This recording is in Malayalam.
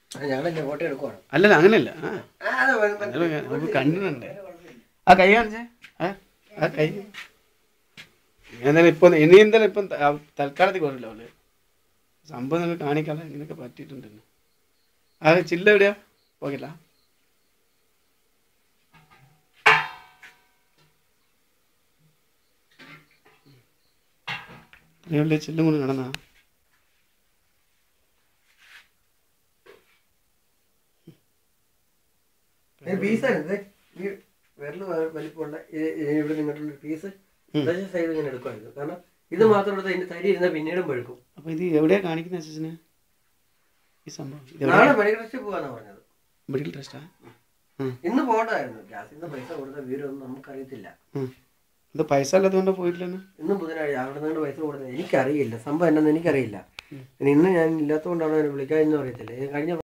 ഞങ്ങളെന്നെ ഫോട്ടോ എടുക്കുവാണ് അല്ലല്ല അങ്ങനെയല്ല ആ ആ, അത് വ- അത് നമുക്ക് കണ്ടിട്ടുണ്ട് ആ കൈ കാണിച്ചേ ആ ആ കൈ എന്തായാലും ഇപ്പം ഇനി എന്തായാലും ഇപ്പം ത- ആ തൽക്കാലത്തിൽ കുറവില്ല അവള് സംഭവം നിങ്ങൾ കാണിക്കാതെ ഇങ്ങനെയൊക്കെ പറ്റിയിട്ടുണ്ടെന്ന് ആ ചില്ല എവിടെയാ പോകില്ല വലിയ ചില്ലും കൊണ്ട് നടന്നാ ഇത് പീസാണ് ഇത് ഈ വിരല് വ- വലിപ്പമുള്ള ഈ- ഈ ഇവിടെ നിന്നിട്ടുള്ള പീസ് സൈഡ് ഇങ്ങനെ എടുക്കുമായിരുന്നു കാരണം ഇത് മാത്രം എടുത്ത് അതിന്റെ തരി ഇരുന്ന പിന്നീടും പഴുക്കും അപ്പൊ ഇത് എവിടെയാ കാണിക്കുന്ന അച്ഛന് ഈ സംഭവം ഇത് എവിടെയാ നാളെ മെഡിക്കൽ ടെസ്റ്റ് പോകാന്നാ പറഞ്ഞത് മെഡിക്കൽ ട്രസ്റ്റാ ഇന്ന് പോകണ്ടായിരുന്നു ഗ്യാസിന്റെ പൈസ കൊടുത്ത വിവരമൊന്നും നമുക്കറിയത്തില്ല ഇത് പൈസ അല്ലാത്തതുകൊണ്ട് പോയിട്ടില്ലെന്ന് ഇന്നും ബുധനാഴ്ച അവിടെ നിന്ന് പൈസ കൊടുത്തത് എനിക്കറിയില്ല സംഭവം എന്നാന്ന് എനിക്കറിയില്ല ഇനി ഇന്ന് ഞാൻ ഇല്ലാത്തതുകൊണ്ടാണ് അവനെ വിളിക്കാമെന്ന് അറിയത്തില്ല ഇത് കഴിഞ്ഞ